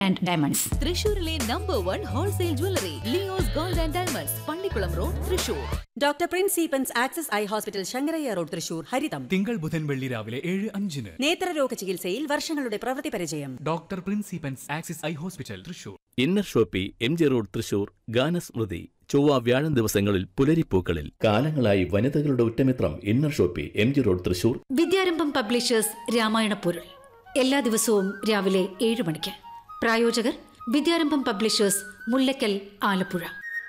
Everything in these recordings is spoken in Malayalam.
ആൻഡ് ഡയമണ്ട്സ് തൃശൂരിലെ number one wholesale jewellery Leo's gold and diamonds Pallikulam road Thrissur doctor prince സീപ്പൻസ് access eye hospital Shankarayya road Thrissur ഹരിതം തിങ്കൾ ബുധൻ വെള്ളി രാവിലെ ഏഴ് അഞ്ചിന് നേത്രരോഗ ചികിത്സയിൽ വർഷങ്ങളുടെ പ്രവൃത്തി പരിചയം ഡോക്ടർ പ്രിൻസിപ്പൻസ് axis eye hospital Thrissur inner shoppy M G road Thrissur ഗാനസ്മൃതി ചൊവ്വ വ്യാഴം ദിവസങ്ങളിൽ പുലരിപ്പൂക്കളിൽ കാലങ്ങളായി വനിതകളുടെ ഉറ്റമിത്രം inner shoppy M G road Thrissur Vidyarambham publishers രാമായണ പൊരുൾ എല്ലാ ദിവസവും രാവിലെ ഏഴ് മണിക്ക് പ്രായോജകർ വിദ്യാരംഭം പബ്ലിഷേഴ്സ് മുല്ലക്കൽ ആലപ്പുഴ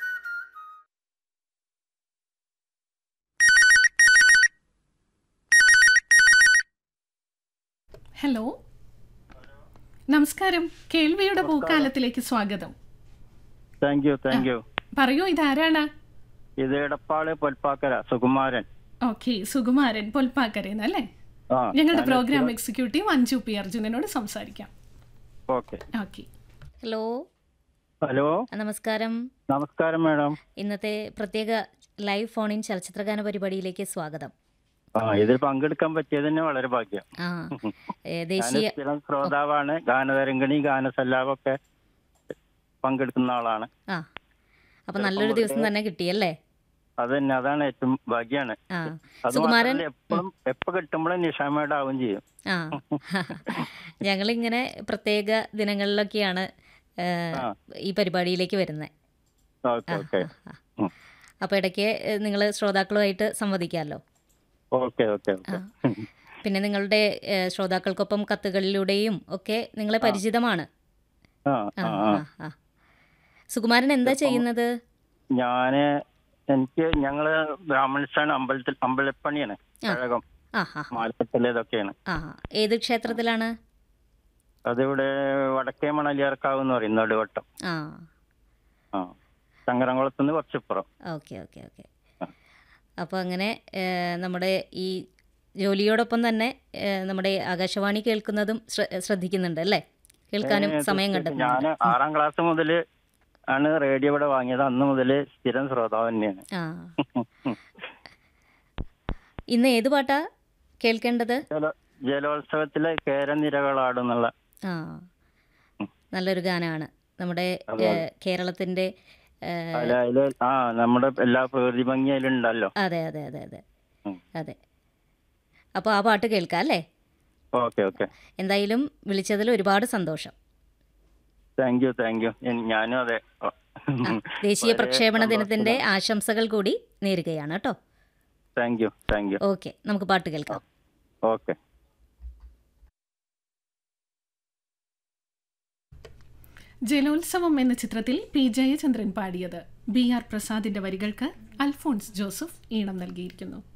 ഹലോ നമസ്കാരം കേൾവിയുടെ പൂക്കാലത്തിലേക്ക് സ്വാഗതം താങ്ക് യു താങ്ക് യു പറയൂ ഇതാരാണ് ഇത് എടപ്പാള് പൊൽപ്പാക്കര സുകുമാരൻ ഓക്കെ സുകുമാരൻ പൊൽപ്പാക്കരേന്ന് അല്ലേ ആ ഞങ്ങളുടെ ഞാൻ പ്രോഗ്രാം എക്സിക്യൂട്ടീവ് അഞ്ജു പി അർജുനനോട് സംസാരിക്കാം ഓക്കെ ഓക്കെ ഹലോ ഹലോ നമസ്കാരം നമസ്കാരം മാഡം ഇന്നത്തെ പ്രത്യേക ലൈവ് ഫോണിൻ ചലച്ചിത്രഗാന പരിപാടിയിലേക്ക് സ്വാഗതം ആ ഇതിൽ പങ്കെടുക്കാൻ പറ്റിയത് തന്നെ വളരെ ഭാഗ്യം ആ ഏ, ഞാൻ ദേശീയ സ്ഥിരം ശ്രോതാവാണ് ഗാനതരംഗിണി ഗാനസല്ലാപൊക്കെ പങ്കെടുക്കുന്ന ആളാണ് ആ അപ്പൊ നല്ലൊരു ദിവസം തന്നെ കിട്ടിയല്ലേ അത് തന്നെ അതാണ് ഏറ്റവും ഭാഗ്യാണ് ആ അത് സുകുമാരൻ മാത്രമല്ല എപ്പോഴും എപ്പോ കിട്ടുമ്പോഴും നിഷാമയുടെ ആവും ചെയ്യും ആ ഞങ്ങളിങ്ങനെ പ്രത്യേക ദിനങ്ങളിലൊക്കെയാണ് ഏ, ആ. ഈ പരിപാടിയിലേക്ക് വരുന്നത് ഓക്കെ ഓക്കെ ഉം. അപ്പോൾ ഇടയ്ക്ക് നിങ്ങൾ ശ്രോതാക്കളുമായിട്ട് സംവദിക്കാമല്ലോ ഓക്കെ ഓക്കെ ഓക്കെ പിന്നെ നിങ്ങളുടെ ഏ, ശ്രോതാക്കൾക്കൊപ്പം കത്തുകളിലൂടെയും ഒക്കെ നിങ്ങളെ പരിചിതമാണ് ആ ആ ആ ആ ആ ആ സുകുമാരൻ എന്താ ചെയ്യുന്നത് ഞാന് എനിക്ക് ഞങ്ങള് ബ്രാഹ്മണസ്ഥാൻ അമ്പലത്തിൽ അമ്പലപ്പണിയാണ് കഴകം ആ ആ മാലപ്പത്തിലേതൊക്കെയാണ് ആ ഏത് ക്ഷേത്രത്തിലാണ് അതിവിടെ വടക്കേ മണലിയാർക്കാവ് എന്ന് പറയും നടുവട്ടം ആ ആ ചങ്ങരംകുളത്തുനിന്ന് കുറച്ചിപ്പുറം ഓക്കെ ഓക്കെ ഓക്കെ അപ്പോൾ അങ്ങനെ ഏ, നമ്മുടെ ഈ ജോലിയോടൊപ്പം തന്നെ ഏ, നമ്മുടെ ആകാശവാണി കേൾക്കുന്നതും ശ്ര- ശ്രദ്ധിക്കുന്നുണ്ട് അല്ലേ കേൾക്കാനും ഏ, സമയം ഞാൻ കണ്ടെത്തുന്നുണ്ട് ആറാം ക്ലാസ് മുതൽ ആണ് റേഡിയോ ഇവിടെ വാങ്ങിയത് അന്ന് മുതൽ സ്ഥിരം ശ്രോതാവ് തന്നെയാണ് ആ ഇന്ന് ഏത് പാട്ടാ കേൾക്കേണ്ടത് ജല- ജലോത്സവത്തിലെ കേരനിരകളാടുന്നുള്ള ആ നല്ലൊരു ഗാനമാണ് നമ്മുടെ ഏ, കേരളത്തിൻ്റെ ഏ, അതില് അതില് ആ നമ്മുടെ എല്ലാ പ്രകൃതി ഭംഗി അതിലുണ്ടല്ലോ അതെ അതെ അതെ അതെ ഉം. അതെ അപ്പോൾ ആ പാട്ട് കേൾക്കാം അല്ലേ ഓക്കെ ഓക്കെ എന്തായാലും വിളിച്ചതിൽ ഒരുപാട് സന്തോഷം താങ്ക് യു താങ്ക് യു ഞാനും അതെ ആ, ദേശീയ വളരെ പ്രക്ഷേപണ ദിനത്തിന്റെ സന്തോഷം. ആശംസകൾ കൂടി നേരുകയാണ് കേട്ടോ thank you thank you okay നമുക്ക് പാട്ട് കേൾക്കാം ഓക്കെ ജലോത്സവം എന്ന ചിത്രത്തിൽ പി ജയചന്ദ്രൻ പാടിയത് ബി ആർ പ്രസാദിന്റെ വരികൾക്ക് അൽഫോൺസ് ജോസഫ് ഈണം നൽകിയിരിക്കുന്നു